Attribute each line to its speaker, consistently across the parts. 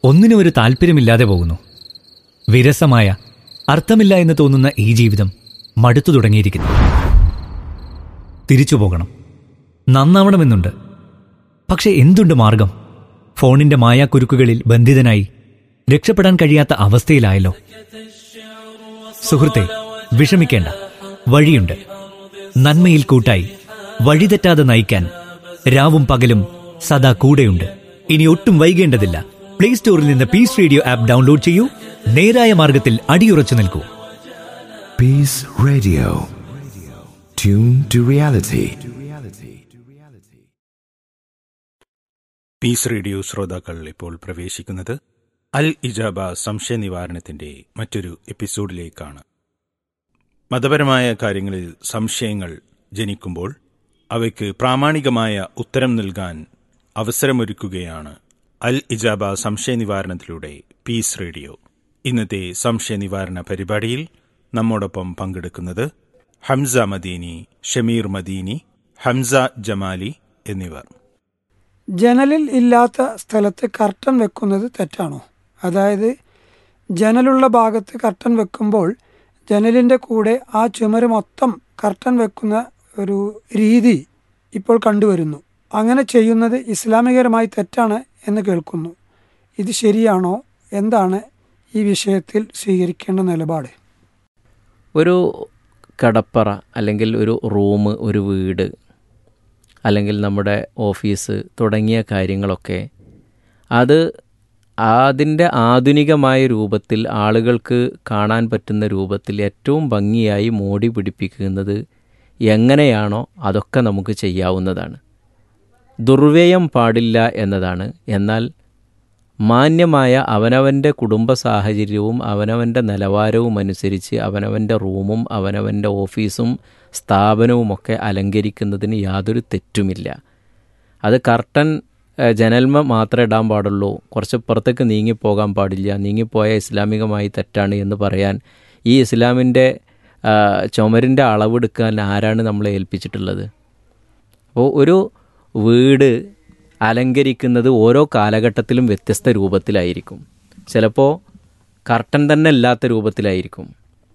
Speaker 1: ഒന്നിനും ഒരു താല്പര്യമില്ലാതെ പോകുന്നു വിരസമായ അർത്ഥമില്ല എന്ന് തോന്നുന്ന ഈ ജീവിതം മടുത്തു തുടങ്ങിയിരിക്കുന്നു തിരിച്ചു പോകണം നന്നാവണമെന്നുണ്ട് പക്ഷെ എന്തുണ്ട് മാർഗം ഫോണിന്റെ മായാക്കുരുക്കുകളിൽ ബന്ധിതനായി രക്ഷപ്പെടാൻ കഴിയാത്ത അവസ്ഥയിലായല്ലോ സുഹൃത്തെ വിഷമിക്കേണ്ട വഴിയുണ്ട് നന്മയിൽ കൂട്ടായി വഴിതെറ്റാതെ നയിക്കാൻ രാവും പകലും സദാ കൂടെയുണ്ട് ഇനി ഒട്ടും വൈകേണ്ടതില്ല പ്ലേ സ്റ്റോറിൽ നിന്ന് പീസ് റേഡിയോ ആപ്പ് ഡൗൺലോഡ് ചെയ്യൂ നേരായ മാർഗത്തിൽ അടിയുറച്ചു നിൽക്കൂ
Speaker 2: Peace Radio. Tune to reality.
Speaker 3: Peace radio ശ്രോതാക്കൾ ഇപ്പോൾ പ്രവേശിക്കുന്നത് അൽ ഇജാബ സംശയ നിവാരണത്തിന്റെ മറ്റൊരു എപ്പിസോഡിലേക്കാണ് മതപരമായ കാര്യങ്ങളിൽ സംശയങ്ങൾ ജനിക്കുമ്പോൾ അവയ്ക്ക് പ്രാമാണികമായ ഉത്തരം നൽകാൻ അവസരമൊരുക്കുകയാണ് അൽ ഇജാബ സംശയ നിവാരണത്തിലൂടെ പീസ് റേഡിയോ ഇന്നത്തെ സംശയ നിവാരണ പരിപാടിയിൽ നമ്മോടൊപ്പം പങ്കെടുക്കുന്നത് ഹംസ മദീനി ഷമീർ മദീനി ഹംസ ജമാലി എന്നിവർ
Speaker 4: ജനലിൽ ഇല്ലാത്ത സ്ഥലത്ത് കർട്ടൻ വെക്കുന്നത് തെറ്റാണോ അതായത് ജനലുള്ള ഭാഗത്ത് കർട്ടൻ വെക്കുമ്പോൾ ജനലിൻ്റെ കൂടെ ആ ചുമര് മൊത്തം കർട്ടൻ വെക്കുന്ന ഒരു രീതി ഇപ്പോൾ കണ്ടുവരുന്നു അങ്ങനെ ചെയ്യുന്നത് ഇസ്ലാമികരമായി തെറ്റാണ് എന്ന് കേൾക്കുന്നു ഇത് ശരിയാണോ എന്താണ് ഈ വിഷയത്തിൽ സ്വീകരിക്കേണ്ട നിലപാട്
Speaker 5: ഒരു കടപ്പറ അല്ലെങ്കിൽ ഒരു റൂം ഒരു വീട് അല്ലെങ്കിൽ നമ്മുടെ ഓഫീസ് തുടങ്ങിയ കാര്യങ്ങളൊക്കെ അത് അതിൻ്റെ ആധുനികമായ രൂപത്തിൽ ആളുകൾക്ക് കാണാൻ പറ്റുന്ന രൂപത്തിൽ ഏറ്റവും ഭംഗിയായി മോടി പിടിപ്പിക്കുന്നത് എങ്ങനെയാണോ അതൊക്കെ നമുക്ക് ചെയ്യാവുന്നതാണ് ദുർവ്യയം പാടില്ല എന്നതാണ് എന്നാൽ മാന്യമായ അവനവൻ്റെ കുടുംബ സാഹചര്യവും അവനവൻ്റെ നിലവാരവും അനുസരിച്ച് അവനവൻ്റെ റൂമും അവനവൻ്റെ ഓഫീസും സ്ഥാപനവുമൊക്കെ അലങ്കരിക്കുന്നതിന് യാതൊരു തെറ്റുമില്ല അത് കർട്ടൻ ഏഹ്, ജനൽമ മാത്രമേ ഇടാൻ പാടുള്ളൂ കുറച്ച് പുറത്തേക്ക് നീങ്ങിപ്പോകാൻ പാടില്ല നീങ്ങിപ്പോയ ഇസ്ലാമികമായി തെറ്റാണ് എന്ന് പറയാൻ ഈ ഇസ്ലാമിൻ്റെ ചുമരിൻ്റെ അളവെടുക്കാൻ ആരാണ് നമ്മളെ ഏൽപ്പിച്ചിട്ടുള്ളത് അപ്പോൾ ഒരു വീട് അലങ്കരിക്കുന്നത് ഓരോ കാലഘട്ടത്തിലും വ്യത്യസ്ത രൂപത്തിലായിരിക്കും ചിലപ്പോൾ കർട്ടൻ തന്നെ ഇല്ലാത്ത രൂപത്തിലായിരിക്കും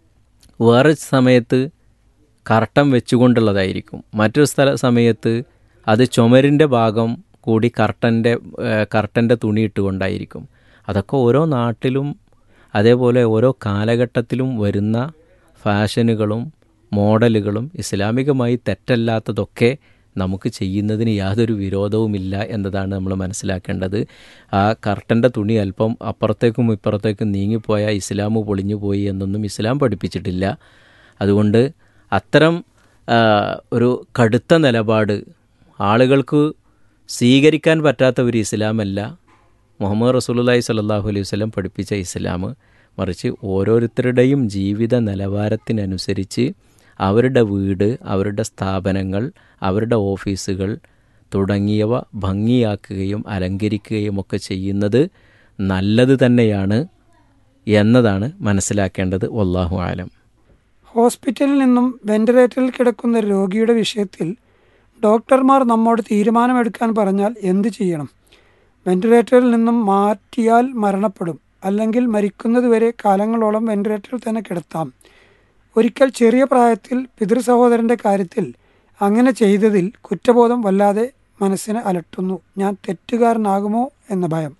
Speaker 5: വേറെ സമയത്ത് കർട്ടൻ വെച്ചുകൊണ്ടുള്ളതായിരിക്കും മറ്റൊരു സ്ഥല സമയത്ത് അത് ചുമരിൻ്റെ ഭാഗം കൂടി കർട്ടൻ്റെ കർട്ടൻ്റെ തുണി ഇട്ടുകൊണ്ടായിരിക്കും അതൊക്കെ ഓരോ നാട്ടിലും അതേപോലെ ഓരോ കാലഘട്ടത്തിലും വരുന്ന ഫാഷനുകളും മോഡലുകളും ഇസ്ലാമികമായി തെറ്റല്ലാത്തതൊക്കെ നമുക്ക് ചെയ്യുന്നതിന് യാതൊരു വിരോധവുമില്ല എന്നതാണ് നമ്മൾ മനസ്സിലാക്കേണ്ടത് ആ കർട്ടൻ്റെ തുണി അല്പം അപ്പുറത്തേക്കും ഇപ്പുറത്തേക്കും നീങ്ങിപ്പോയ ഇസ്ലാം പൊളിഞ്ഞു പോയി എന്നൊന്നും ഇസ്ലാം പഠിപ്പിച്ചിട്ടില്ല അതുകൊണ്ട് അത്തരം ആ, ഒരു കടുത്ത നിലപാട് ആളുകൾക്ക് സ്വീകരിക്കാൻ പറ്റാത്ത ഒരു ഇസ്ലാമല്ല മുഹമ്മദ് റസൂലുള്ളാഹി സ്വല്ലല്ലാഹു അലൈഹി വസല്ലം പഠിപ്പിച്ച ഇസ്ലാം മറിച്ച് ഓരോരുത്തരുടെയും ജീവിത നിലവാരത്തിനനുസരിച്ച് അവരുടെ വീട് അവരുടെ സ്ഥാപനങ്ങൾ അവരുടെ ഓഫീസുകൾ തുടങ്ങിയവ ഭംഗിയാക്കുകയും അലങ്കരിക്കുകയും ഒക്കെ ചെയ്യുന്നത് നല്ലത് തന്നെയാണ് എന്നതാണ് മനസ്സിലാക്കേണ്ടത് വല്ലാഹു ആലം
Speaker 4: ഹോസ്പിറ്റലിൽ നിന്നും വെന്റിലേറ്ററിൽ കിടക്കുന്ന രോഗിയുടെ വിഷയത്തിൽ ഡോക്ടർമാർ നമ്മോട് തീരുമാനമെടുക്കാൻ പറഞ്ഞാൽ എന്ത് ചെയ്യണം വെന്റിലേറ്ററിൽ നിന്നും മാറ്റിയാൽ മരണപ്പെടും അല്ലെങ്കിൽ മരിക്കുന്നതുവരെ കാലങ്ങളോളം വെന്റിലേറ്ററിൽ തന്നെ കിടത്താം ഒരിക്കൽ ചെറിയ പ്രായത്തിൽ പിതൃ സഹോദരൻ്റെ കാര്യത്തിൽ അങ്ങനെ ചെയ്തതിൽ കുറ്റബോധം വല്ലാതെ മനസ്സിനെ അലട്ടുന്നു ഞാൻ തെറ്റുകാരനാകുമോ എന്ന ഭയം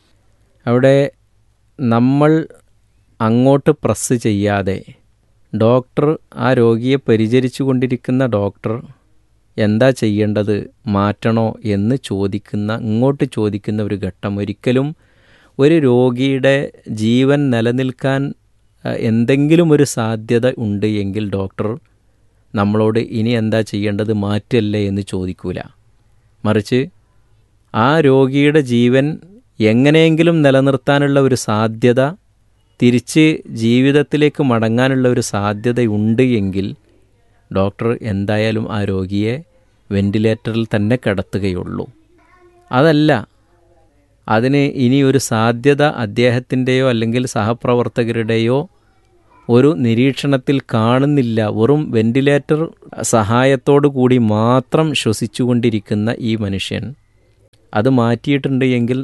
Speaker 5: അവിടെ നമ്മൾ അങ്ങോട്ട് പ്രസ് ചെയ്യാതെ ഡോക്ടർ ആ രോഗിയെ പരിചരിച്ചു കൊണ്ടിരിക്കുന്ന ഡോക്ടർ എന്താ ചെയ്യേണ്ടത് മാറ്റണോ എന്ന് ചോദിക്കുന്ന ഇങ്ങോട്ട് ചോദിക്കുന്ന ഒരു ഘട്ടം ഒരിക്കലും ഒരു രോഗിയുടെ ജീവൻ നിലനിൽക്കാൻ അഹ്, എന്തെങ്കിലും ഒരു സാധ്യത ഉണ്ട് എങ്കിൽ ഡോക്ടർ നമ്മളോട് ഇനി എന്താ ചെയ്യേണ്ടത് മാറ്റല്ലേ എന്ന് ചോദിക്കൂല മറിച്ച് ആ രോഗിയുടെ ജീവൻ എങ്ങനെയെങ്കിലും നിലനിർത്താനുള്ള ഒരു സാധ്യത തിരിച്ച് ജീവിതത്തിലേക്ക് മടങ്ങാനുള്ള ഒരു സാധ്യതയുണ്ട് എങ്കിൽ ഡോക്ടർ എന്തായാലും ആ രോഗിയെ വെന്റിലേറ്ററിൽ തന്നെ കിടത്തുകയുള്ളൂ അതല്ല അതിന് ഇനി ഒരു സാധ്യത അദ്ദേഹത്തിൻ്റെയോ അല്ലെങ്കിൽ സഹപ്രവർത്തകരുടെയോ ഒരു നിരീക്ഷണത്തിൽ കാണുന്നില്ല വെറും വെന്റിലേറ്റർ സഹായത്തോടു കൂടി മാത്രം ശ്വസിച്ചുകൊണ്ടിരിക്കുന്ന ഈ മനുഷ്യൻ അത് മാറ്റിയിട്ടുണ്ട് എങ്കിൽ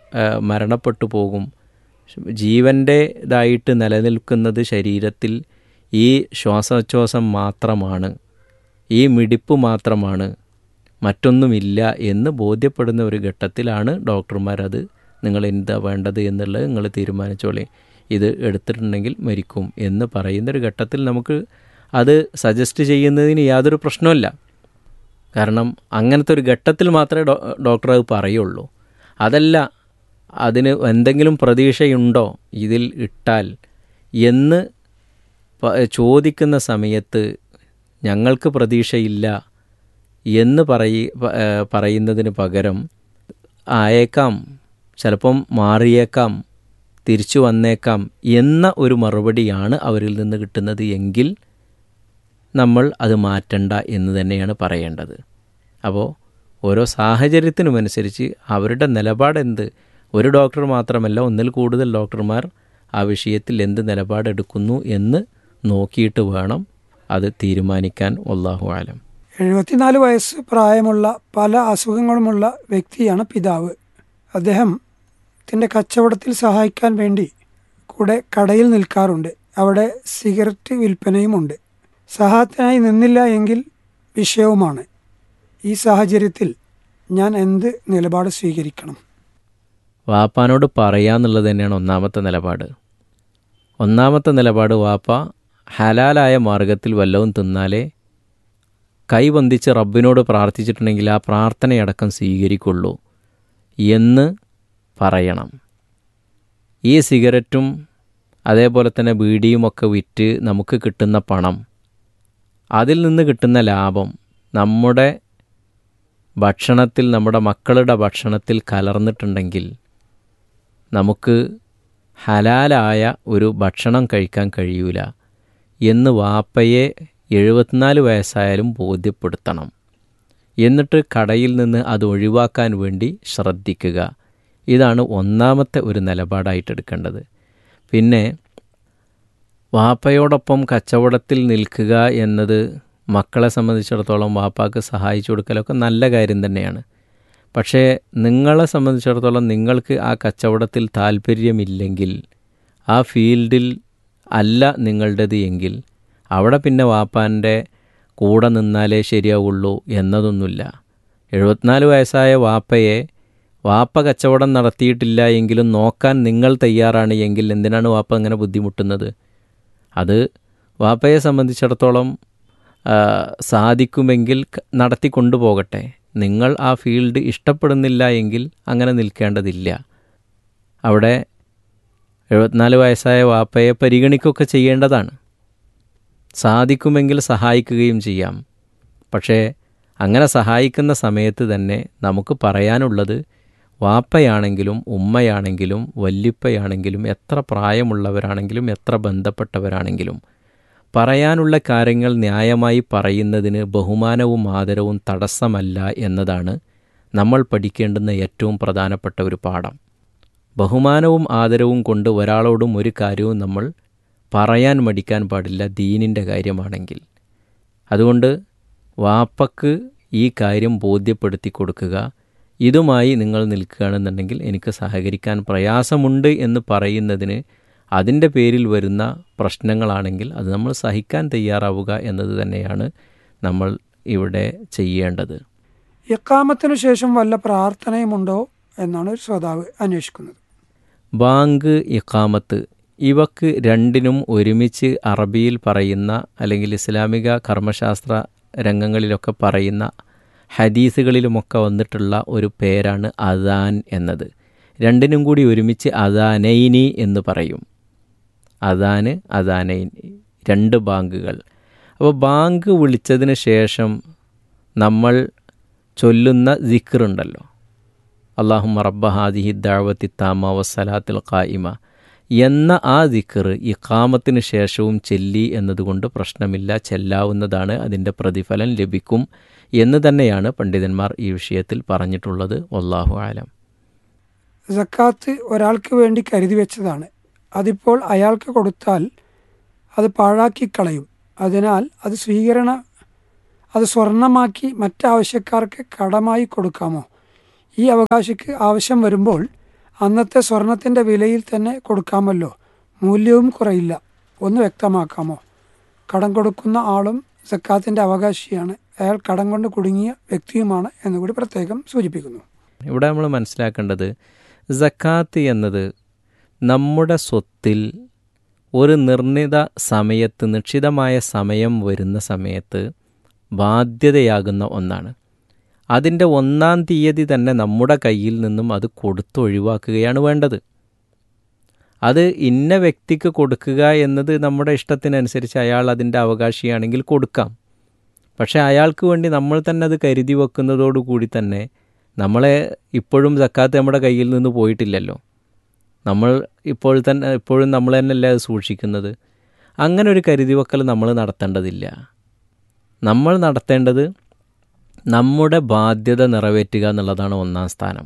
Speaker 5: ആ, മരണപ്പെട്ടു പോകും ജീവൻ്റേതായിട്ട് നിലനിൽക്കുന്നത് ശരീരത്തിൽ ഈ ശ്വാസോച്ഛ്വാസം മാത്രമാണ് ഈ മിടിപ്പ് മാത്രമാണ് മറ്റൊന്നുമില്ല എന്ന് ബോധ്യപ്പെടുന്ന ഒരു ഘട്ടത്തിലാണ് ഡോക്ടർമാരത് നിങ്ങൾ എന്താ വേണ്ടത് എന്നുള്ളത് നിങ്ങൾ തീരുമാനിച്ചോളേ ഇത് എടുത്തിട്ടുണ്ടെങ്കിൽ മരിക്കും എന്ന് പറയുന്നൊരു ഘട്ടത്തിൽ നമുക്ക് അത് സജസ്റ്റ് ചെയ്യുന്നതിന് യാതൊരു പ്രശ്നമല്ല കാരണം അങ്ങനത്തെ ഒരു ഘട്ടത്തിൽ മാത്രമേ ഡോ ഡോക്ടർ അത് പറയുള്ളൂ അതല്ല അതിന് എന്തെങ്കിലും പ്രതീക്ഷയുണ്ടോ ഇതിൽ ഇട്ടാൽ എന്ന് പ- ചോദിക്കുന്ന സമയത്ത് ഞങ്ങൾക്ക് പ്രതീക്ഷയില്ല എന്ന് പറയി പ- ഏ, പറയുന്നതിന് പകരം ആയേക്കാം ചിലപ്പം മാറിയേക്കാം തിരിച്ചു വന്നേക്കാം എന്ന ഒരു മറുപടിയാണ് അവരിൽ നിന്ന് കിട്ടുന്നത് എങ്കിൽ നമ്മൾ അത് മാറ്റണ്ട എന്ന് തന്നെയാണ് പറയേണ്ടത് അപ്പോൾ ഓരോ സാഹചര്യത്തിനുമനുസരിച്ച് അവരുടെ നിലപാടെന്ത് ഒരു ഡോക്ടർ മാത്രമല്ല ഒന്നിൽ കൂടുതൽ ഡോക്ടർമാർ ആ വിഷയത്തിൽ എന്ത് നിലപാടെടുക്കുന്നു എന്ന് നോക്കിയിട്ട് വേണം അത് തീരുമാനിക്കാൻ അള്ളാഹു ആലം
Speaker 4: എഴുപത്തിനാല് വയസ്സ് പ്രായമുള്ള പല അസുഖങ്ങളുമുള്ള വ്യക്തിയാണ് പിതാവ് അദ്ദേഹം തൻ്റെ കച്ചവടത്തിൽ സഹായിക്കാൻ വേണ്ടി കൂടെ കടയിൽ നിൽക്കാറുണ്ട് അവിടെ സിഗരറ്റ് വിൽപ്പനയുമുണ്ട് സഹായത്തിനായി നിന്നില്ല എങ്കിൽ വിഷയവുമാണ് ഈ സാഹചര്യത്തിൽ ഞാൻ എന്ത് നിലപാട് സ്വീകരിക്കണം
Speaker 5: വാപ്പാനോട് പറയാന്നുള്ളത് തന്നെയാണ് ഒന്നാമത്തെ നിലപാട് ഒന്നാമത്തെ നിലപാട് വാപ്പ ഹലാലായ മാർഗത്തിൽ വല്ലതും തിന്നാലേ കൈവന്തിച്ച് റബ്ബിനോട് പ്രാർത്ഥിച്ചിട്ടുണ്ടെങ്കിൽ ആ പ്രാർത്ഥനയടക്കം സ്വീകരിക്കുള്ളൂ എന്ന് പറയണം ഈ സിഗരറ്റും അതേപോലെ തന്നെ ബീഡിയുമൊക്കെ വിറ്റ് നമുക്ക് കിട്ടുന്ന പണം അതിൽ നിന്ന് കിട്ടുന്ന ലാഭം നമ്മുടെ ഭക്ഷണത്തിൽ നമ്മുടെ മക്കളുടെ ഭക്ഷണത്തിൽ കലർന്നിട്ടുണ്ടെങ്കിൽ നമുക്ക് ഹലാലായ ഒരു ഭക്ഷണം കഴിക്കാൻ കഴിയൂല എന്ന് വാപ്പയെ എഴുപത്തിനാല് വയസ്സായാലും ബോധ്യപ്പെടുത്തണം എന്നിട്ട് കടയിൽ നിന്ന് അത് ഒഴിവാക്കാൻ വേണ്ടി ശ്രദ്ധിക്കുക ഇതാണ് ഒന്നാമത്തെ ഒരു നിലപാടായിട്ട് എടുക്കേണ്ടത് പിന്നെ വാപ്പയോടൊപ്പം കച്ചവടത്തിൽ നിൽക്കുക എന്നത് മക്കളെ സംബന്ധിച്ചിടത്തോളം വാപ്പാക്ക് സഹായിച്ചു കൊടുക്കലൊക്കെ നല്ല കാര്യം തന്നെയാണ് പക്ഷേ നിങ്ങളെ സംബന്ധിച്ചിടത്തോളം നിങ്ങൾക്ക് ആ കച്ചവടത്തിൽ താല്പര്യമില്ലെങ്കിൽ ആ ഫീൽഡിൽ അല്ല നിങ്ങളുടേത് എങ്കിൽ അവിടെ പിന്നെ വാപ്പാൻ്റെ കൂടെ നിന്നാലേ ശരിയാവുള്ളൂ എന്നതൊന്നുമില്ല എഴുപത്തിനാല് വയസ്സായ വാപ്പയെ വാപ്പ കച്ചവടം നടത്തിയിട്ടില്ല എങ്കിലും നോക്കാൻ നിങ്ങൾ തയ്യാറാണ് എങ്കിൽ എന്തിനാണ് വാപ്പ അങ്ങനെ ബുദ്ധിമുട്ടുന്നത് അത് വാപ്പയെ സംബന്ധിച്ചിടത്തോളം ആ, സാധിക്കുമെങ്കിൽ ക- നടത്തി കൊണ്ടുപോകട്ടെ നിങ്ങൾ ആ ഫീൽഡ് ഇഷ്ടപ്പെടുന്നില്ല എങ്കിൽ അങ്ങനെ നിൽക്കേണ്ടതില്ല അവിടെ എഴുപത്തിനാല് വയസ്സായ വാപ്പയെ പരിഗണിക്കുകയൊക്കെ ചെയ്യേണ്ടതാണ് സാധിക്കുമെങ്കിൽ സഹായിക്കുകയും ചെയ്യാം പക്ഷേ അങ്ങനെ സഹായിക്കുന്ന സമയത്ത് തന്നെ നമുക്ക് പറയാനുള്ളത് വാപ്പയാണെങ്കിലും ഉമ്മയാണെങ്കിലും വല്യപ്പയാണെങ്കിലും എത്ര പ്രായമുള്ളവരാണെങ്കിലും എത്ര ബന്ധപ്പെട്ടവരാണെങ്കിലും പറയാനുള്ള കാര്യങ്ങൾ ന്യായമായി പറയുന്നതിന് ബഹുമാനവും ആദരവും തടസ്സമല്ല എന്നതാണ് നമ്മൾ പഠിക്കേണ്ടുന്ന ഏറ്റവും പ്രധാനപ്പെട്ട ഒരു പാഠം ബഹുമാനവും ആദരവും കൊണ്ട് ഒരാളോടും ഒരു കാര്യവും നമ്മൾ പറയാൻ മടിക്കാൻ പാടില്ല ദീനിൻ്റെ കാര്യമാണെങ്കിൽ അതുകൊണ്ട് വാപ്പക്ക് ഈ കാര്യം ബോധ്യപ്പെടുത്തി കൊടുക്കുക ഇതുമായി നിങ്ങൾ നിൽക്കുകയാണെന്നുണ്ടെങ്കിൽ എനിക്ക് സഹകരിക്കാൻ പ്രയാസമുണ്ട് എന്ന് പറയുന്നതിന് അതിൻ്റെ പേരിൽ വരുന്ന പ്രശ്നങ്ങളാണെങ്കിൽ അത് നമ്മൾ സഹിക്കാൻ തയ്യാറാവുക എന്നത് തന്നെയാണ് നമ്മൾ ഇവിടെ ചെയ്യേണ്ടത്
Speaker 4: ഇക്കാമത്തിനു ശേഷം വല്ല പ്രാർത്ഥനയുമുണ്ടോ എന്നാണ് ഒരു ശ്രോതാവ് അന്വേഷിക്കുന്നത്
Speaker 5: ബാങ്ക് ഇഖാമത്ത് ഇവക്ക് രണ്ടിനും ഒരുമിച്ച് അറബിയിൽ പറയുന്ന അല്ലെങ്കിൽ ഇസ്ലാമിക കർമ്മശാസ്ത്ര രംഗങ്ങളിലൊക്കെ പറയുന്ന ഹദീസുകളിലുമൊക്കെ വന്നിട്ടുള്ള ഒരു പേരാണ് അദാൻ എന്നത് രണ്ടിനും കൂടി ഒരുമിച്ച് അദാനൈനി എന്ന് പറയും അദാന് അദാനൈൻ രണ്ട് ബാങ്കുകൾ അപ്പോൾ ബാങ്ക് വിളിച്ചതിന് ശേഷം നമ്മൾ ചൊല്ലുന്ന ദിക്റുണ്ടല്ലോ അള്ളാഹു റബ്ബ ഹാദിഹി ദാവത്തി താമ വസ്സലാത്തിൽ ഖായിമ എന്ന ആ ദിക്കർ ഇഖാമത്തിന് ശേഷവും ചെല്ലി എന്നതുകൊണ്ട് പ്രശ്നമില്ല ചെല്ലാവുന്നതാണ് അതിൻ്റെ പ്രതിഫലം ലഭിക്കും എന്ന് തന്നെയാണ് പണ്ഡിതന്മാർ ഈ വിഷയത്തിൽ പറഞ്ഞിട്ടുള്ളത് വല്ലാഹു ആലം
Speaker 4: സക്കാത്ത് ഒരാൾക്ക് വേണ്ടി കരുതി വെച്ചതാണ് അതിപ്പോൾ അയാൾക്ക് കൊടുത്താൽ അത് പാഴാക്കി കളയും അതിനാൽ അത് സ്വീകരണ അത് സ്വർണമാക്കി മറ്റാവശ്യക്കാർക്ക് കടമായി കൊടുക്കാമോ ഈ അവകാശിക്ക് ആവശ്യം വരുമ്പോൾ അന്നത്തെ സ്വർണത്തിൻ്റെ വിലയിൽ തന്നെ കൊടുക്കാമല്ലോ മൂല്യവും കുറയില്ല ഒന്ന് വ്യക്തമാക്കാമോ കടം കൊടുക്കുന്ന ആളും സക്കാത്തിൻ്റെ അവകാശിയാണ് അയാൾ കടം കൊണ്ട് കുടുങ്ങിയ വ്യക്തിയുമാണ് എന്നുകൂടി പ്രത്യേകം സൂചിപ്പിക്കുന്നു
Speaker 5: ഇവിടെ നമ്മൾ മനസ്സിലാക്കേണ്ടത് സക്കാത്ത് എന്നത് നമ്മുടെ സ്വത്തിൽ ഒരു നിർണിത സമയത്ത് നിശ്ചിതമായ സമയം വരുന്ന സമയത്ത് ബാധ്യതയാകുന്ന ഒന്നാണ് അതിൻ്റെ ഒന്നാം തീയതി തന്നെ നമ്മുടെ കയ്യിൽ നിന്നും അത് കൊടുത്തൊഴിവാക്കുകയാണ് വേണ്ടത് അത് ഇന്ന വ്യക്തിക്ക് കൊടുക്കുക എന്നത് നമ്മുടെ ഇഷ്ടത്തിനനുസരിച്ച് അയാൾ അതിൻ്റെ അവകാശിയാണെങ്കിൽ കൊടുക്കാം പക്ഷേ അയാൾക്ക് വേണ്ടി നമ്മൾ തന്നെ അത് കരുതി വെക്കുന്നതോടുകൂടി തന്നെ നമ്മളെ ഇപ്പോഴും സക്കാത്ത് നമ്മുടെ കയ്യിൽ നിന്ന് പോയിട്ടില്ലല്ലോ നമ്മൾ ഇപ്പോൾ തന്നെ ഇപ്പോഴും നമ്മൾ തന്നെയല്ലേ അത് സൂക്ഷിക്കുന്നത് അങ്ങനെ ഒരു കരുതി വെക്കൽ നമ്മൾ നടത്തേണ്ടതില്ല നമ്മൾ നടത്തേണ്ടത് നമ്മുടെ ബാധ്യത നിറവേറ്റുക എന്നുള്ളതാണ് ഒന്നാം സ്ഥാനം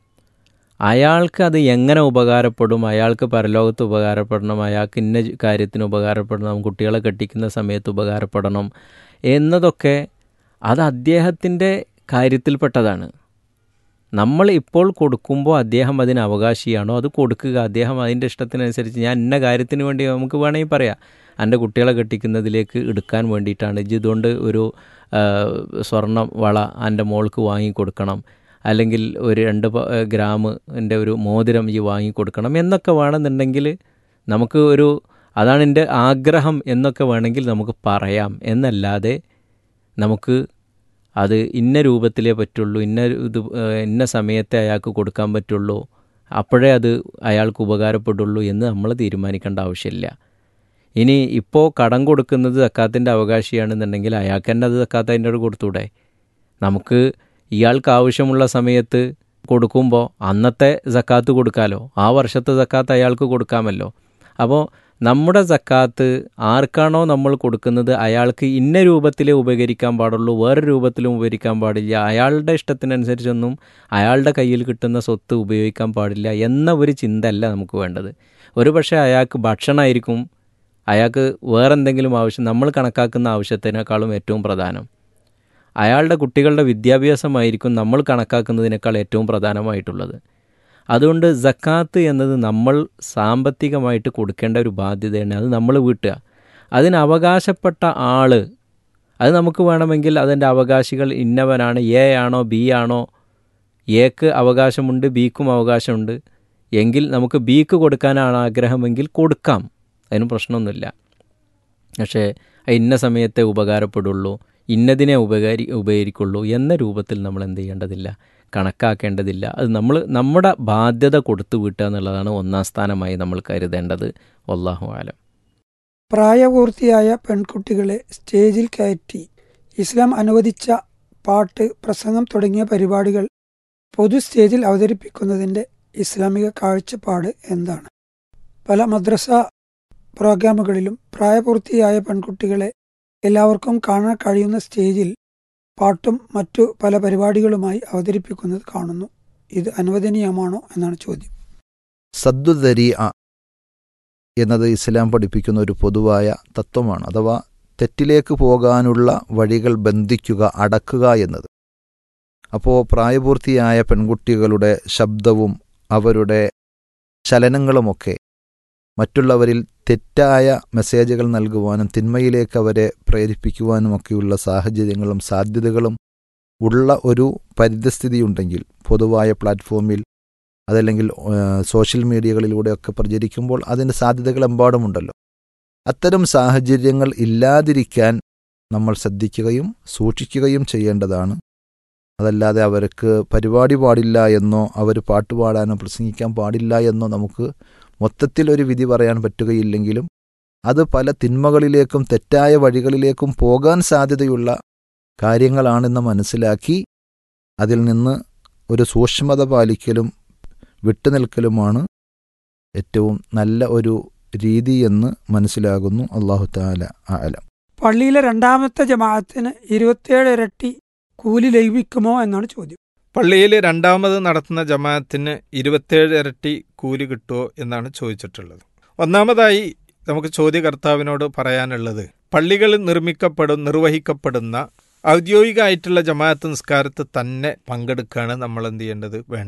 Speaker 5: അയാൾക്ക് അത് എങ്ങനെ ഉപകാരപ്പെടും അയാൾക്ക് പരലോകത്ത് ഉപകാരപ്പെടണം അയാൾക്ക് ഇന്ന കാര്യത്തിന് ഉപകാരപ്പെടണം കുട്ടികളെ കെട്ടിക്കുന്ന സമയത്ത് ഉപകാരപ്പെടണം എന്നതൊക്കെ അത് അദ്ദേഹത്തിൻ്റെ കാര്യത്തിൽപ്പെട്ടതാണ് നമ്മൾ ഇപ്പോൾ കൊടുക്കുമ്പോൾ അദ്ദേഹം അതിന് അവകാശിയാണോ അത് കൊടുക്കുക അദ്ദേഹം അതിൻ്റെ ഇഷ്ടത്തിനനുസരിച്ച് ഞാൻ ഇന്ന കാര്യത്തിന് വേണ്ടി നമുക്ക് വേണമെങ്കിൽ പറയാം എൻ്റെ കുട്ടികളെ കെട്ടിക്കുന്നതിലേക്ക് എടുക്കാൻ വേണ്ടിയിട്ടാണ് ഇജ്ജ് ഇതുകൊണ്ട് ഒരു സ്വർണം വള എൻ്റെ മോൾക്ക് വാങ്ങിക്കൊടുക്കണം അല്ലെങ്കിൽ ഒരു രണ്ട് ഗ്രാമിൻ്റെ ഒരു മോതിരം ഈ വാങ്ങിക്കൊടുക്കണം എന്നൊക്കെ വേണമെന്നുണ്ടെങ്കിൽ നമുക്ക് ഒരു അതാണ് എൻ്റെ ആഗ്രഹം എന്നൊക്കെ വേണമെങ്കിൽ നമുക്ക് പറയാം എന്നല്ലാതെ നമുക്ക് അത് ഇന്ന രൂപത്തിലേ പറ്റുള്ളൂ ഇന്ന ഇത് ഇന്ന സമയത്തെ അയാൾക്ക് കൊടുക്കാൻ പറ്റുള്ളൂ അപ്പോഴേ അത് അയാൾക്ക് ഉപകാരപ്പെടുള്ളൂ എന്ന് നമ്മൾ തീരുമാനിക്കേണ്ട ആവശ്യമില്ല ഇനി ഇപ്പോൾ കടം കൊടുക്കുന്നത് സക്കാത്തിൻ്റെ അവകാശിയാണെന്നുണ്ടെങ്കിൽ അയാൾക്ക് തന്നെ അത് സക്കാത്ത് അതിൻ്റെ കൊടുത്തൂടെ നമുക്ക് ഇയാൾക്ക് ആവശ്യമുള്ള സമയത്ത് കൊടുക്കുമ്പോൾ അന്നത്തെ സക്കാത്ത് കൊടുക്കാമല്ലോ ആ വർഷത്തെ സക്കാത്ത് അയാൾക്ക് കൊടുക്കാമല്ലോ അപ്പോൾ നമ്മുടെ സക്കാത്ത് ആർക്കാണോ നമ്മൾ കൊടുക്കുന്നത് അയാൾക്ക് ഇന്ന രൂപത്തിലേ ഉപകരിക്കാൻ പാടുള്ളൂ വേറെ രൂപത്തിലും ഉപകരിക്കാൻ പാടില്ല അയാളുടെ ഇഷ്ടത്തിനനുസരിച്ചൊന്നും അയാളുടെ കയ്യിൽ കിട്ടുന്ന സ്വത്ത് ഉപയോഗിക്കാൻ പാടില്ല എന്ന ഒരു ചിന്തയല്ല നമുക്ക് വേണ്ടത് ഒരു പക്ഷേ അയാൾക്ക് ഭക്ഷണമായിരിക്കും അയാൾക്ക് വേറെന്തെങ്കിലും ആവശ്യം നമ്മൾ കണക്കാക്കുന്ന ആവശ്യത്തിനേക്കാളും ഏറ്റവും പ്രധാനം അയാളുടെ കുട്ടികളുടെ വിദ്യാഭ്യാസമായിരിക്കും നമ്മൾ കണക്കാക്കുന്നതിനേക്കാൾ ഏറ്റവും പ്രധാനമായിട്ടുള്ളത് അതുകൊണ്ട് സക്കാത്ത് എന്നത് നമ്മൾ സാമ്പത്തികമായിട്ട് കൊടുക്കേണ്ട ഒരു ബാധ്യതയാണ് അത് നമ്മൾ വീട്ടുക അതിന് അവകാശപ്പെട്ട ആൾ അത് നമുക്ക് വേണമെങ്കിൽ അതിൻ്റെ അവകാശികൾ ഇന്നവനാണ് എ ആണോ ബി ആണോ എക്ക് അവകാശമുണ്ട് ബിക്കും അവകാശമുണ്ട് എങ്കിൽ നമുക്ക് ബിക്ക് കൊടുക്കാനാണ് ആഗ്രഹമെങ്കിൽ കൊടുക്കാം അതിന് പ്രശ്നമൊന്നുമില്ല പക്ഷേ ഇന്ന സമയത്തെ ഉപകാരപ്പെടുള്ളൂ ഇന്നതിനെ ഉപകാരി ഉപകരിക്കുള്ളൂ എന്ന രൂപത്തിൽ നമ്മൾ എന്ത് ചെയ്യേണ്ടതില്ല കണക്കാക്കേണ്ടതില്ല അത് നമ്മൾ നമ്മുടെ ബാധ്യത കൊടുത്തു വീട്ടുക എന്നുള്ളതാണ് ഒന്നാം സ്ഥാനമായി നമ്മൾ കരുതേണ്ടത് വല്ലാഹു ആലം
Speaker 4: പ്രായപൂർത്തിയായ പെൺകുട്ടികളെ സ്റ്റേജിൽ കയറ്റി ഇസ്ലാം അനുവദിച്ച പാട്ട് പ്രസംഗം തുടങ്ങിയ പരിപാടികൾ പൊതു സ്റ്റേജിൽ അവതരിപ്പിക്കുന്നതിൻ്റെ ഇസ്ലാമിക കാഴ്ചപ്പാട് എന്താണ് പല മദ്രസ പ്രോഗ്രാമുകളിലും പ്രായപൂർത്തിയായ പെൺകുട്ടികളെ എല്ലാവർക്കും കാണാൻ കഴിയുന്ന സ്റ്റേജിൽ പാട്ടും മറ്റു പല പരിപാടികളുമായി അവതരിപ്പിക്കുന്നത് കാണുന്നു ഇത് അനുവദനീയമാണോ എന്നാണ് ചോദ്യം
Speaker 6: സദ്ദുദരി എന്നത് ഇസ്ലാം പഠിപ്പിക്കുന്ന ഒരു പൊതുവായ തത്വമാണ് അഥവാ തെറ്റിലേക്ക് പോകാനുള്ള വഴികൾ ബന്ധിക്കുക അടക്കുക എന്നത് അപ്പോൾ പ്രായപൂർത്തിയായ പെൺകുട്ടികളുടെ ശബ്ദവും അവരുടെ ചലനങ്ങളുമൊക്കെ മറ്റുള്ളവരിൽ തെറ്റായ മെസ്സേജുകൾ നൽകുവാനും തിന്മയിലേക്ക് അവരെ പ്രേരിപ്പിക്കുവാനുമൊക്കെയുള്ള സാഹചര്യങ്ങളും സാധ്യതകളും ഉള്ള ഒരു പരിതസ്ഥിതിയുണ്ടെങ്കിൽ പൊതുവായ പ്ലാറ്റ്ഫോമിൽ അതല്ലെങ്കിൽ സോഷ്യൽ മീഡിയകളിലൂടെയൊക്കെ പ്രചരിക്കുമ്പോൾ അതിൻ്റെ സാധ്യതകൾ എമ്പാടുമുണ്ടല്ലോ അത്തരം സാഹചര്യങ്ങൾ ഇല്ലാതിരിക്കാൻ നമ്മൾ ശ്രദ്ധിക്കുകയും സൂക്ഷിക്കുകയും ചെയ്യേണ്ടതാണ് അതല്ലാതെ അവർക്ക് പരിപാടി പാടില്ല എന്നോ അവർ പാട്ട് പാടാനോ പ്രസംഗിക്കാൻ പാടില്ല എന്നോ നമുക്ക് മൊത്തത്തിൽ ഒരു വിധി പറയാൻ പറ്റുകയില്ലെങ്കിലും അത് പല തിന്മകളിലേക്കും തെറ്റായ വഴികളിലേക്കും പോകാൻ സാധ്യതയുള്ള കാര്യങ്ങളാണെന്ന് മനസ്സിലാക്കി അതിൽ നിന്ന് ഒരു സൂക്ഷ്മത പാലിക്കലും വിട്ടുനിൽക്കലുമാണ് ഏറ്റവും നല്ല ഒരു രീതി എന്ന് മനസ്സിലാകുന്നു അള്ളാഹു താല ആലം
Speaker 4: പള്ളിയിലെ രണ്ടാമത്തെ ജമാഅത്തിന് ഇരുപത്തിയേഴ് ഇരട്ടി കൂലി ലഭിക്കുമോ എന്നാണ് ചോദ്യം
Speaker 7: പള്ളിയിൽ രണ്ടാമത് നടത്തുന്ന ജമാഅത്തിന് ഇരുപത്തേഴ് ഇരട്ടി കൂലി കിട്ടുമോ എന്നാണ് ചോദിച്ചിട്ടുള്ളത് ഒന്നാമതായി നമുക്ക് ചോദ്യകർത്താവിനോട് പറയാനുള്ളത് പള്ളികളിൽ നിർമ്മിക്കപ്പെടും നിർവഹിക്കപ്പെടുന്ന ഔദ്യോഗികമായിട്ടുള്ള ജമാഅത്ത് നിസ്കാരത്ത് തന്നെ പങ്കെടുക്കുകയാണ് നമ്മൾ എന്ത് ചെയ്യേണ്ടത് വേണ്ടത്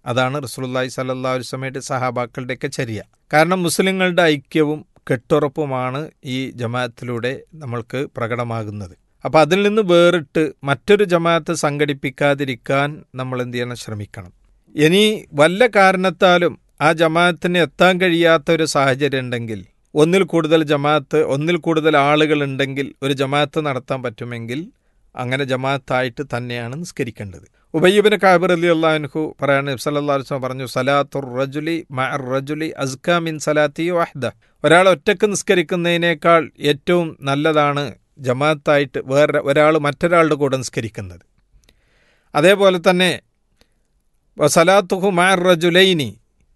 Speaker 7: അതാണ് റസൂലുള്ളാഹി സ്വല്ലല്ലാഹു അലൈഹി വസല്ലമയുടെ സഹാബാക്കളുടെയൊക്കെ ചര്യ കാരണം മുസ്ലിങ്ങളുടെ ഐക്യവും കെട്ടുറപ്പുമാണ് ഈ ജമാഅത്തിലൂടെ നമ്മൾക്ക് പ്രകടമാകുന്നത് അപ്പോൾ അതിൽ നിന്ന് വേറിട്ട് മറ്റൊരു ജമാഅത്ത് സംഘടിപ്പിക്കാതിരിക്കാൻ നമ്മൾ എന്ത് ചെയ്യണം ശ്രമിക്കണം ഇനി വല്ല കാരണത്താലും ആ ജമാഅത്തിന് എത്താൻ കഴിയാത്ത ഒരു സാഹചര്യം ഉണ്ടെങ്കിൽ ഒന്നിൽ കൂടുതൽ ജമാഅത്ത് ഒന്നിൽ കൂടുതൽ ആളുകൾ ഉണ്ടെങ്കിൽ ഒരു ജമാഅത്ത് നടത്താൻ പറ്റുമെങ്കിൽ അങ്ങനെ ജമാഅത്തായിട്ട് തന്നെയാണ് നിസ്കരിക്കേണ്ടത് ഉബയ്യബിന് കാബർ അലി അള്ളാഹുഹു പറയാണ് സല്ലാസ്വം പറഞ്ഞു സലാത്തുർ റജുലി മഅർ റജുലി അസ്ക മിൻ സലാത്തി വഹ്ദ ഒരാൾ ഒറ്റക്ക് നിസ്കരിക്കുന്നതിനേക്കാൾ ഏറ്റവും നല്ലതാണ് ജമാഅത്തായിട്ട് വേറെ ഒരാൾ മറ്റൊരാളുടെ കൂടെ നിസ്കരിക്കുന്നത് അതേപോലെ തന്നെ സലാത്തുഹു മഅർ റജുലൈനി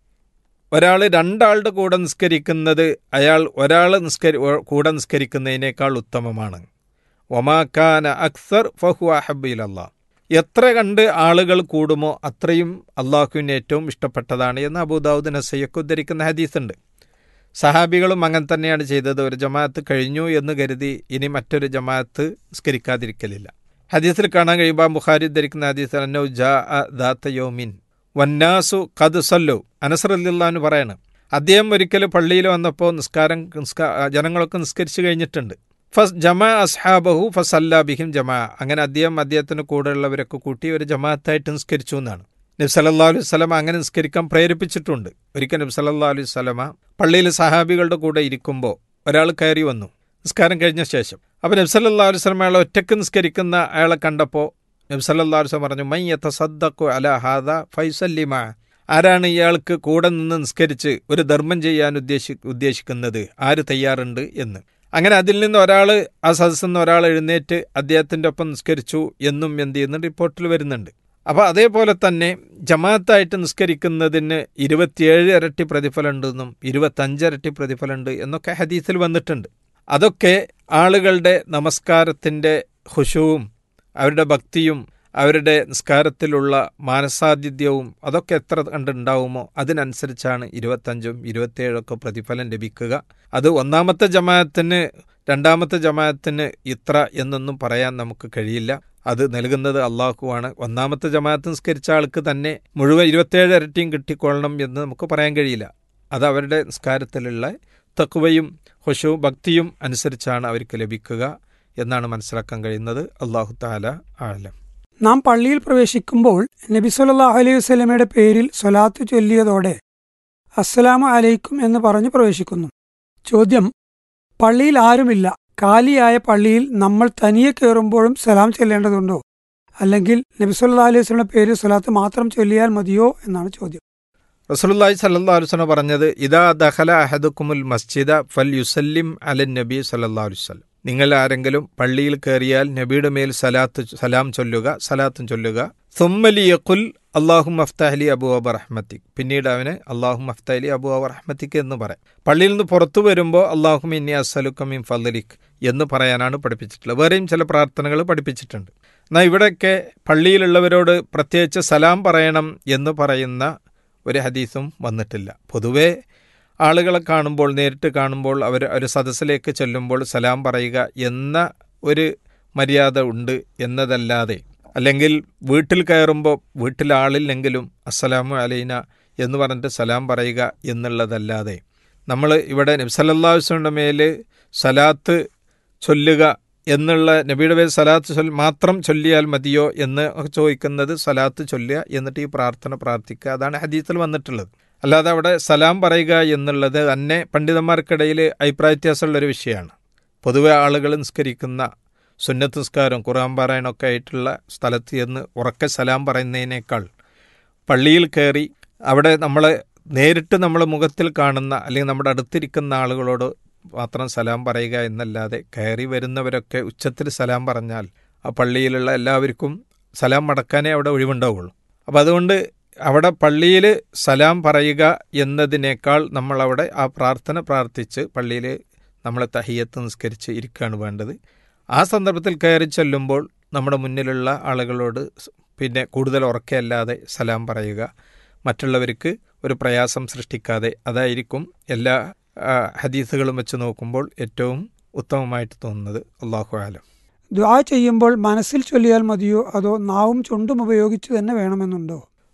Speaker 7: ഒരാൾ രണ്ടാളുടെ കൂടെ നിസ്കരിക്കുന്നത് അയാൾ ഒരാൾ നിസ്കരി കൂടെ നിസ്കരിക്കുന്നതിനേക്കാൾ ഉത്തമമാണ് ഒമാക്കാന അക്സർ ഫഹു അഹബിൽ അള്ളാഹ് എത്ര കണ്ട് ആളുകൾ കൂടുമോ അത്രയും അള്ളാഹുവിന് ഏറ്റവും ഇഷ്ടപ്പെട്ടതാണ് എന്ന് അബൂദാവുദ് നസയ്യൊക്കെ ഉദ്ധരിക്കുന്ന ഹദീസുണ്ട് സഹാബികളും അങ്ങനെ തന്നെയാണ് ചെയ്തത് ഒരു ജമാഅത്ത് കഴിഞ്ഞു എന്ന് കരുതി ഇനി മറ്റൊരു ജമാഅത്ത് നിസ്കരിക്കാതിരിക്കലില്ല ഹദീസിൽ കാണാൻ കഴിയുമ്പോൾ ബുഖാരി ഉദ്ധരിക്കുന്ന ഹദീസിൽ അന്നോ ജാ ദാത്ത യോമിൻ വന്നാസു കത് സല്ലു അനസറല്ലാന്ന് പറയാണ് അദ്ദേഹം ഒരിക്കൽ പള്ളിയിൽ വന്നപ്പോൾ നിസ്കാരം ജനങ്ങളൊക്കെ നിസ്കരിച്ചു കഴിഞ്ഞിട്ടുണ്ട് ഫസ് ജമാ അസ്ഹാബഹു ഫസ് അല്ലാബിഹിം ജമാ അങ്ങനെ അദ്ദേഹം അദ്ദേഹത്തിന് കൂടെയുള്ളവരൊക്കെ കൂട്ടി ഒരു ജമാഅത്തായിട്ട് നിസ്കരിച്ചു എന്നാണ് നബി സല്ലാ അലൈഹി സ്വലമ അങ്ങനെ നിസ്കരിക്കാൻ പ്രേരിപ്പിച്ചിട്ടുണ്ട് ഒരിക്കൽ നബി സല്ലാ അലൈഹി സ്വലമ പള്ളിയിൽ സഹാബികളുടെ കൂടെ ഇരിക്കുമ്പോൾ ഒരാൾ കയറി വന്നു നിസ്കാരം കഴിഞ്ഞ ശേഷം അപ്പോൾ നബി സല്ലാ അലൈഹി സ്വലമ അയാളെ ഒറ്റക്ക് നിസ്കരിക്കുന്ന അയാളെ കണ്ടപ്പോൾ നബി സല്ലാ അലൈഹി പറഞ്ഞു മൈ യത്തസദ്ദഖു അല ഹാദ ഫൈസല്ലിമ ആരാണ് ഇയാൾക്ക് കൂടെ നിന്ന് നിസ്കരിച്ച് ഒരു ധർമ്മം ചെയ്യാൻ ഉദ്ദേശി ഉദ്ദേശിക്കുന്നത് ആര് തയ്യാറുണ്ട് എന്ന് അങ്ങനെ അതിൽ നിന്ന് ഒരാൾ ആ സദസ്സിൽ നിന്ന് ഒരാൾ എഴുന്നേറ്റ് അദ്ദേഹത്തിൻ്റെ ഒപ്പം നിസ്കരിച്ചു എന്നും എന്ത് ചെയ്യുന്നുണ്ട് റിപ്പോർട്ടിൽ വരുന്നുണ്ട് അപ്പോൾ അതേപോലെ തന്നെ ജമാഅത്തായിട്ട് നിസ്കരിക്കുന്നതിന് ഇരുപത്തിയേഴ് ഇരട്ടി പ്രതിഫലമുണ്ടെന്നും ഇരുപത്തഞ്ചിരട്ടി പ്രതിഫലമുണ്ട് എന്നൊക്കെ ഹദീസിൽ വന്നിട്ടുണ്ട് അതൊക്കെ ആളുകളുടെ നമസ്കാരത്തിൻ്റെ ഹുഷുവും അവരുടെ ഭക്തിയും അവരുടെ നിസ്കാരത്തിലുള്ള മാനസാധിത്യവും അതൊക്കെ എത്ര കണ്ടുണ്ടാവുമോ അതിനനുസരിച്ചാണ് ഇരുപത്തഞ്ചും ഇരുപത്തിയേഴൊക്കെ പ്രതിഫലം ലഭിക്കുക അത് ഒന്നാമത്തെ ജമാഅത്തിന് രണ്ടാമത്തെ ജമാഅത്തിന് ഇത്ര എന്നൊന്നും പറയാൻ നമുക്ക് കഴിയില്ല അത് നൽകുന്നത് അള്ളാഹുവാണ് ഒന്നാമത്തെ ജമാഅത്ത് നിസ്കരിച്ച ആൾക്ക് തന്നെ മുഴുവൻ ഇരുപത്തിയേഴ് ഇരട്ടിയും കിട്ടിക്കൊള്ളണം എന്ന് നമുക്ക് പറയാൻ കഴിയില്ല അത് അവരുടെ നിസ്കാരത്തിലുള്ള തക്കുവയും ഹുഷവും ഭക്തിയും അനുസരിച്ചാണ് അവർക്ക് ലഭിക്കുക എന്നാണ് മനസ്സിലാക്കാൻ കഴിയുന്നത് അള്ളാഹു താല ആലം
Speaker 4: നാം പള്ളിയിൽ പ്രവേശിക്കുമ്പോൾ നബി സല്ലല്ലാഹു അലൈഹി വസല്ലമയുടെ പേരിൽ സ്വലാത്ത് ചൊല്ലിയതോടെ അസ്സലാമു അലൈക്കും എന്ന് പറഞ്ഞു പ്രവേശിക്കുന്നു ചോദ്യം പള്ളിയിൽ ആരുമില്ല കാലിയായ പള്ളിയിൽ നമ്മൾ തനിയെ കയറുമ്പോഴും സലാം ചൊല്ലേണ്ടതുണ്ടോ അല്ലെങ്കിൽ നബി സല്ലല്ലാഹു അലൈഹി വസല്ലമയുടെ പേരിൽ സ്വലാത്ത് മാത്രം ചൊല്ലിയാൽ മതിയോ എന്നാണ് ചോദ്യം
Speaker 7: റസൂലുള്ളാഹി സല്ലല്ലാഹു അലൈഹി വസല്ലം പറഞ്ഞത് ഇദാ ദഖല അഹദുക്കുമുൽ മസ്ജിദ ഫൽ യുസല്ലിം അലൻ നബി സല്ലല്ലാഹു അലൈഹി വസല്ലം നിങ്ങൾ ആരെങ്കിലും പള്ളിയിൽ കയറിയാൽ നബിയുടെ മേൽ സലാത്ത് സലാം ചൊല്ലുക സലാത്തും ചൊല്ലുക സുമ്മലി യഖുൽ അള്ളാഹു മഫ്താഹലി അബു അബ റഹ്മത്തിക് പിന്നീട് അവന് അള്ളാഹു മഫ്താഹലി അബു അബ റഹ്മത്തിക് എന്ന് പറയാം പള്ളിയിൽ നിന്ന് പുറത്തു വരുമ്പോൾ അള്ളാഹു മിന്നി അസലുക്കമിൻ ഫലിക് എന്ന് പറയാനാണ് പഠിപ്പിച്ചിട്ടുള്ളത് വേറെയും ചില പ്രാർത്ഥനകൾ പഠിപ്പിച്ചിട്ടുണ്ട് എന്നാൽ ഇവിടെയൊക്കെ പള്ളിയിലുള്ളവരോട് പ്രത്യേകിച്ച് സലാം പറയണം എന്ന് പറയുന്ന ഒരു ഹദീസും വന്നിട്ടില്ല പൊതുവേ ആളുകളെ കാണുമ്പോൾ നേരിട്ട് കാണുമ്പോൾ അവർ ഒരു സദസ്സിലേക്ക് ചെല്ലുമ്പോൾ സലാം പറയുക എന്ന ഒരു മര്യാദ ഉണ്ട് എന്നതല്ലാതെ അല്ലെങ്കിൽ വീട്ടിൽ കയറുമ്പോൾ വീട്ടിൽ ആളില്ലെങ്കിലും അസ്സലാമു അലൈന എന്ന് പറഞ്ഞിട്ട് സലാം പറയുക എന്നുള്ളതല്ലാതെ നമ്മൾ ഇവിടെ നബ്സല്ലാസ്വൻ്റെ മേൽ സലാത്ത് ചൊല്ലുക എന്നുള്ള നബിയുടെ പേര് സലാത്ത് ചൊൽ മാത്രം ചൊല്ലിയാൽ മതിയോ എന്ന് ചോദിക്കുന്നത് സലാത്ത് ചൊല്ലുക എന്നിട്ട് ഈ പ്രാർത്ഥന പ്രാർത്ഥിക്കുക അതാണ് ഹദീസിൽ വന്നിട്ടുള്ളത് അല്ലാതെ അവിടെ സലാം പറയുക എന്നുള്ളത് തന്നെ പണ്ഡിതന്മാർക്കിടയിൽ അഭിപ്രായ വ്യത്യാസമുള്ളൊരു വിഷയമാണ് പൊതുവെ ആളുകൾ നിസ്കരിക്കുന്ന സുന്നത്ത് നിസ്കാരം ഖുറാൻ പാരായണമൊക്കെ ആയിട്ടുള്ള സ്ഥലത്ത് ചെന്ന് ഉറക്കെ സലാം പറയുന്നതിനേക്കാൾ പള്ളിയിൽ കയറി അവിടെ നമ്മൾ നേരിട്ട് നമ്മൾ മുഖത്തിൽ കാണുന്ന അല്ലെങ്കിൽ നമ്മുടെ അടുത്തിരിക്കുന്ന ആളുകളോട് മാത്രം സലാം പറയുക എന്നല്ലാതെ കയറി വരുന്നവരൊക്കെ ഉച്ചത്തിൽ സലാം പറഞ്ഞാൽ ആ പള്ളിയിലുള്ള എല്ലാവർക്കും സലാം മടക്കാനേ അവിടെ ഒഴിവുണ്ടാവുള്ളൂ അപ്പോൾ അതുകൊണ്ട് അവിടെ പള്ളിയിൽ സലാം പറയുക എന്നതിനേക്കാൾ നമ്മളവിടെ ആ പ്രാർത്ഥന പ്രാർത്ഥിച്ച് പള്ളിയിൽ നമ്മൾ തഹിയത്ത് നിസ്കരിച്ച് ഇരിക്കുകയാണ് വേണ്ടത് ആ സന്ദർഭത്തിൽ കയറി ചെല്ലുമ്പോൾ നമ്മുടെ മുന്നിലുള്ള ആളുകളോട് പിന്നെ കൂടുതൽ ഉറക്കെയല്ലാതെ സലാം പറയുക മറ്റുള്ളവർക്ക് ഒരു പ്രയാസം സൃഷ്ടിക്കാതെ അതായിരിക്കും എല്ലാ ഹദീസുകളും വെച്ച് നോക്കുമ്പോൾ ഏറ്റവും ഉത്തമമായിട്ട് തോന്നുന്നത് അള്ളാഹു ആലം
Speaker 4: ദ്വാ ചെയ്യുമ്പോൾ മനസ്സിൽ ചൊല്ലിയാൽ മതിയോ അതോ നാവും ചുണ്ടും ഉപയോഗിച്ച് തന്നെ വേണമെന്നുണ്ടോ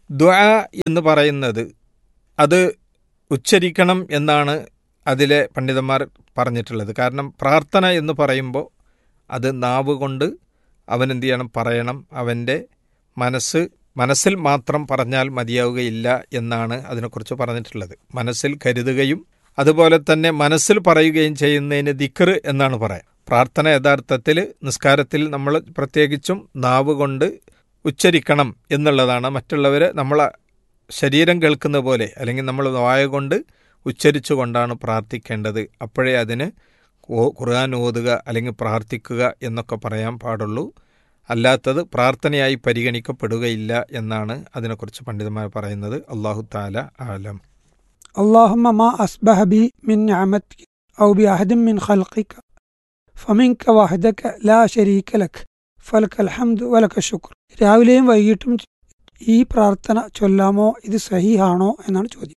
Speaker 7: ദ്വാ എന്ന് പറയുന്നത് അത് ഉച്ചരിക്കണം എന്നാണ് അതിലെ പണ്ഡിതന്മാർ പറഞ്ഞിട്ടുള്ളത് കാരണം പ്രാർത്ഥന എന്ന് പറയുമ്പോൾ അത് നാവ് കൊണ്ട് അവൻ എന്ത് ചെയ്യണം പറയണം അവൻ്റെ മനസ്സ് മനസ്സിൽ മാത്രം പറഞ്ഞാൽ മതിയാവുകയില്ല എന്നാണ് അതിനെക്കുറിച്ച് പറഞ്ഞിട്ടുള്ളത് മനസ്സിൽ കരുതുകയും അതുപോലെ തന്നെ മനസ്സിൽ പറയുകയും ചെയ്യുന്നതിന് ദിക്ർ എന്നാണ് പറയാം പ്രാർത്ഥന യഥാർത്ഥത്തിൽ നിസ്കാരത്തിൽ നമ്മൾ പ്രത്യേകിച്ചും നാവ് കൊണ്ട് ഉച്ചരിക്കണം എന്നുള്ളതാണ് മറ്റുള്ളവർ നമ്മളെ ശരീരം കേൾക്കുന്ന പോലെ അല്ലെങ്കിൽ നമ്മൾ വായ കൊണ്ട് ഉച്ചരിച്ചുകൊണ്ടാണ് പ്രാർത്ഥിക്കേണ്ടത് അപ്പോഴേ അതിന് ഓ- ഖുർആൻ ഓതുക അല്ലെങ്കിൽ പ്രാർത്ഥിക്കുക എന്നൊക്കെ പറയാൻ പാടുള്ളൂ അല്ലാത്തത് പ്രാർത്ഥനയായി പരിഗണിക്കപ്പെടുകയില്ല എന്നാണ് അതിനെക്കുറിച്ച് പണ്ഡിതന്മാർ പറയുന്നത് അള്ളാഹു താല ആലം
Speaker 4: اللهم ما أصبح بي من نعمتك أو بأحد من خلقك فمنك وحدك لا شريك لك فلك الحمد ولك الشكر രാവിലെയും വൈകിട്ടും ഈ പ്രാർത്ഥന ചൊല്ലാമോ ഇത് സഹിഹാണോ എന്നാണ് ചോദ്യം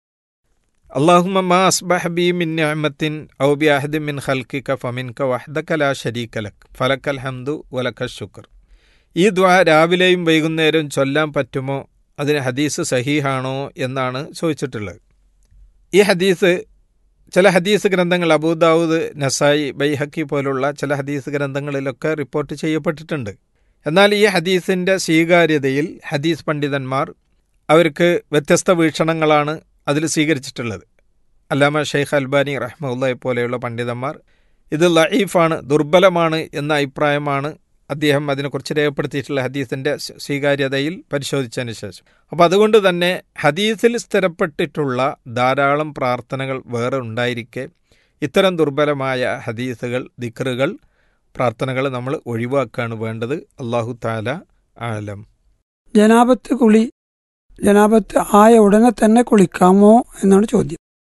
Speaker 7: اللهم ما أصبح بي من نعمة أو بأحد من خلقك فمنك وحدك لا شريك لك فلك الحمد ولك الشكر ഈ ദ്വാ രാവിലെയും വൈകുന്നേരവും ചൊല്ലാൻ പറ്റുമോ അതിന് ഹദീസ് സഹീഹാണോ എന്നാണ് ചോദിച്ചിട്ടുള്ളത് ഈ ഹദീസ് ചില ഹദീസ് ഗ്രന്ഥങ്ങൾ അബൂദാവൂദ് നസായി ബൈഹക്കി പോലുള്ള ചില ഹദീസ് ഗ്രന്ഥങ്ങളിലൊക്കെ റിപ്പോർട്ട് ചെയ്യപ്പെട്ടിട്ടുണ്ട് എന്നാൽ ഈ ഹദീസിൻ്റെ സ്വീകാര്യതയിൽ ഹദീസ് പണ്ഡിതന്മാർ അവർക്ക് വ്യത്യസ്ത വീക്ഷണങ്ങളാണ് അതിൽ സ്വീകരിച്ചിട്ടുള്ളത് അല്ലാമ ഷെയ്ഖ് അൽബാനി റഹ്മുള്ളയെ പോലെയുള്ള പണ്ഡിതന്മാർ ഇത് ലഈഫാണ് ദുർബലമാണ് എന്ന അഭിപ്രായമാണ് അദ്ദേഹം അതിനെക്കുറിച്ച് രേഖപ്പെടുത്തിയിട്ടുള്ള ഹദീസിൻ്റെ സ്വ- സ്വീകാര്യതയിൽ പരിശോധിച്ചതിന് ശേഷം അപ്പോൾ അതുകൊണ്ട് തന്നെ ഹദീസിൽ സ്ഥിരപ്പെട്ടിട്ടുള്ള ധാരാളം പ്രാർത്ഥനകൾ വേറെ ഉണ്ടായിരിക്കെ ഇത്തരം ദുർബലമായ ഹദീസുകൾ ദിക്റുകൾ പ്രാർത്ഥനകൾ നമ്മൾ ഒഴിവാക്കുകയാണ് വേണ്ടത് അള്ളാഹു താല ആലം
Speaker 4: ജനാപത്ത് കുളി ജനാപത്ത് ആയ ഉടനെ തന്നെ കുളിക്കാമോ എന്നാണ് ചോദ്യം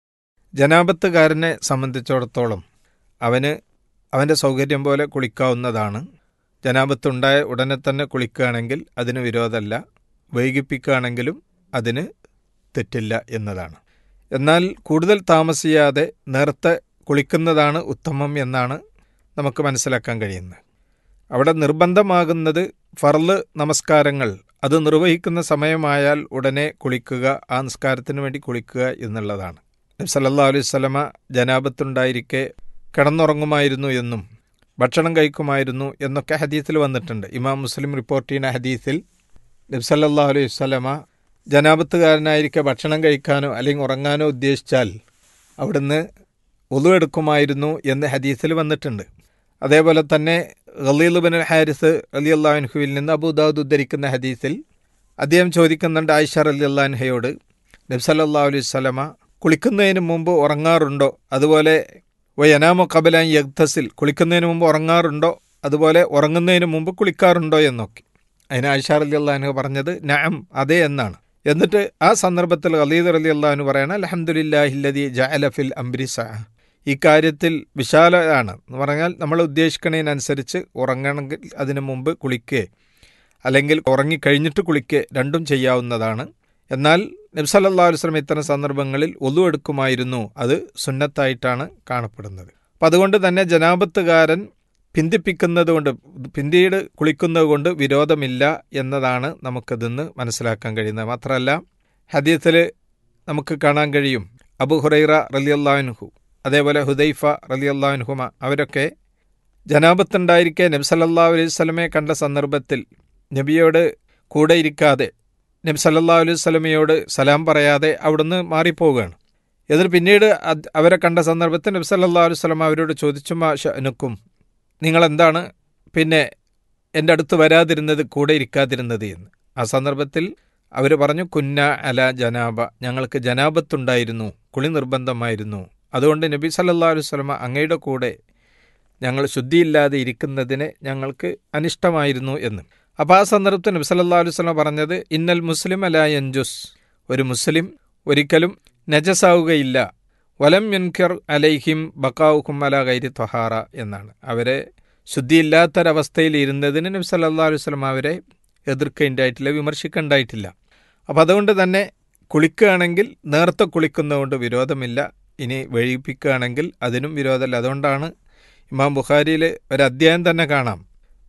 Speaker 7: ജനാപത്തുകാരനെ സംബന്ധിച്ചിടത്തോളം അവന് അവൻ്റെ സൗകര്യം പോലെ കുളിക്കാവുന്നതാണ് ജനാപത്തുണ്ടായ ഉടനെ തന്നെ കുളിക്കുകയാണെങ്കിൽ അതിന് വിരോധമല്ല വൈകിപ്പിക്കുകയാണെങ്കിലും അതിന് തെറ്റില്ല എന്നതാണ് എന്നാൽ കൂടുതൽ താമസിയാതെ നേരത്തെ കുളിക്കുന്നതാണ് ഉത്തമം എന്നാണ് നമുക്ക് മനസ്സിലാക്കാൻ കഴിയുന്നത് അവിടെ നിർബന്ധമാകുന്നത് ഫർള് നമസ്കാരങ്ങൾ അത് നിർവഹിക്കുന്ന സമയമായാൽ ഉടനെ കുളിക്കുക ആ നിസ്കാരത്തിന് വേണ്ടി കുളിക്കുക എന്നുള്ളതാണ് നബി സല്ലല്ലാഹു അലൈഹി വസല്ലമ ജനാപത്തുണ്ടായിരിക്കെ കിടന്നുറങ്ങുമായിരുന്നു എന്നും ഭക്ഷണം കഴിക്കുമായിരുന്നു എന്നൊക്കെ ഹദീസിൽ വന്നിട്ടുണ്ട് ഇമാം മുസ്ലിം റിപ്പോർട്ട് ചെയ്യുന്ന ഹദീസിൽ നബി സല്ലല്ലാഹു അലൈഹി വസല്ലമ ജനാപത്തുകാരനായിരിക്കെ ഭക്ഷണം കഴിക്കാനോ അല്ലെങ്കിൽ ഉറങ്ങാനോ ഉദ്ദേശിച്ചാൽ അവിടുന്ന് ഒതു എടുക്കുമായിരുന്നു എന്ന് ഹദീസിൽ വന്നിട്ടുണ്ട് അതേപോലെ തന്നെ ഖലീൽ ബിൻ ഹാരിസ് അലി അള്ളാഹുൻഹുവിൽ നിന്ന് അബൂദാദ് ഉദ്ധരിക്കുന്ന ഹദീസിൽ അദ്ദേഹം ചോദിക്കുന്നുണ്ട് ആയിഷ അലി അള്ളാൻഹയോട് നബ്സല്ലാ അലൈഹി സ്വലമ കുളിക്കുന്നതിന് മുമ്പ് ഉറങ്ങാറുണ്ടോ അതുപോലെ വയനാമോ കബലാൻ യഗ്തസിൽ കുളിക്കുന്നതിന് മുമ്പ് ഉറങ്ങാറുണ്ടോ അതുപോലെ ഉറങ്ങുന്നതിന് മുമ്പ് കുളിക്കാറുണ്ടോ എന്നൊക്കെ അതിന് ആയിഷ അലി അള്ളാഹു പറഞ്ഞത് നഅം അതെ എന്നാണ് എന്നിട്ട് ആ സന്ദർഭത്തിൽ ഖലീദ് അലി അള്ളാഹുന് പറയണ അലഹമുല്ലാഹില്ലതി ജഅലഫിൽ അംബ്രിസ ഈ കാര്യത്തിൽ വിശാലമാണ് എന്ന് പറഞ്ഞാൽ നമ്മൾ ഉദ്ദേശിക്കുന്നതിനനുസരിച്ച് ഉറങ്ങണമെങ്കിൽ അതിനു മുമ്പ് കുളിക്കുക അല്ലെങ്കിൽ ഉറങ്ങിക്കഴിഞ്ഞിട്ട് കുളിക്കുക രണ്ടും ചെയ്യാവുന്നതാണ് എന്നാൽ നബ്സല്ലാ വസ്ലം ഇത്തരം സന്ദർഭങ്ങളിൽ ഒതു എടുക്കുമായിരുന്നു അത് സുന്നത്തായിട്ടാണ് കാണപ്പെടുന്നത് അപ്പം അതുകൊണ്ട് തന്നെ ജനാപത്തുകാരൻ പിന്തിപ്പിക്കുന്നത് കൊണ്ട് പിന്നീട് കുളിക്കുന്നത് കൊണ്ട് വിരോധമില്ല എന്നതാണ് നമുക്കതിന്ന് മനസ്സിലാക്കാൻ കഴിയുന്നത് മാത്രമല്ല ഹദീത്തിൽ നമുക്ക് കാണാൻ കഴിയും അബു ഹുറൈറ റലിയല്ലാൻഹു അതേപോലെ ഹുദൈഫ റലിയല്ലാൻഹുമ അവരൊക്കെ ജനാപത്തുണ്ടായിരിക്കെ നബി സല്ലല്ലാഹു അലൈഹി സ്വലമയെ കണ്ട സന്ദർഭത്തിൽ നബിയോട് കൂടെ ഇരിക്കാതെ നബി സല്ലല്ലാഹു അലൈഹി സ്വലമയോട് സലാം പറയാതെ അവിടുന്ന് മാറിപ്പോവുകയാണ് എന്നിട്ട് പിന്നീട് അത് അവരെ കണ്ട സന്ദർഭത്തിൽ നബി സല്ലല്ലാഹു അലൈഹി സ്വലമ അവരോട് ചോദിച്ചു മാ ഷനുക്കും നിങ്ങളെന്താണ് പിന്നെ എൻ്റെ അടുത്ത് വരാതിരുന്നത് കൂടെ ഇരിക്കാതിരുന്നത് എന്ന് ആ സന്ദർഭത്തിൽ അവർ പറഞ്ഞു കുന്ന അല ജനാബ ഞങ്ങൾക്ക് ജനാബത്തുണ്ടായിരുന്നു കുളി നിർബന്ധമായിരുന്നു അതുകൊണ്ട് നബി സല്ലല്ലാഹു അലൈഹി വസല്ലമ അങ്ങയുടെ കൂടെ ഞങ്ങൾ ശുദ്ധിയില്ലാതെ ഇരിക്കുന്നതിന് ഞങ്ങൾക്ക് അനിഷ്ടമായിരുന്നു എന്ന് അപ്പോൾ ആ സന്ദർഭത്തിൽ നബി സല്ലല്ലാഹു അലൈഹി വസല്ലമ പറഞ്ഞത് ഇന്നൽ മുസ്ലിം അല യൻജുസ് ഒരു മുസ്ലിം ഒരിക്കലും നജസാവുകയില്ല വലം യുൻഖിർ അലൈഹിം ബക്കാവുഹും അല ഗൈരി ത്വഹാറ എന്നാണ് അവരെ ശുദ്ധിയില്ലാത്തൊരവസ്ഥയിൽ ഇരുന്നതിന് നബി സല്ലല്ലാഹു അലൈഹി വസല്ലമ അവരെ എതിർക്കേണ്ടായിട്ടില്ല വിമർശിക്കേണ്ടായിട്ടില്ല അപ്പം അതുകൊണ്ട് തന്നെ കുളിക്കുകയാണെങ്കിൽ നേരത്തെ കുളിക്കുന്നതുകൊണ്ട് വിരോധമില്ല ഇനി വഴിപ്പിക്കുകയാണെങ്കിൽ അതിനും വിരോധമില്ല അതുകൊണ്ടാണ് ഇമാം ബുഖാരിയിൽ ഒരു അധ്യായം തന്നെ കാണാം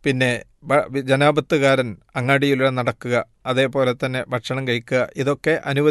Speaker 7: പിന്നെ ഭ- ജനാപത്തുകാരൻ അങ്ങാടിയിലൂടെ നടക്കുക അതേപോലെ തന്നെ ഭക്ഷണം കഴിക്കുക ഇതൊക്കെ അനുവദിക്കപ്പെട്ട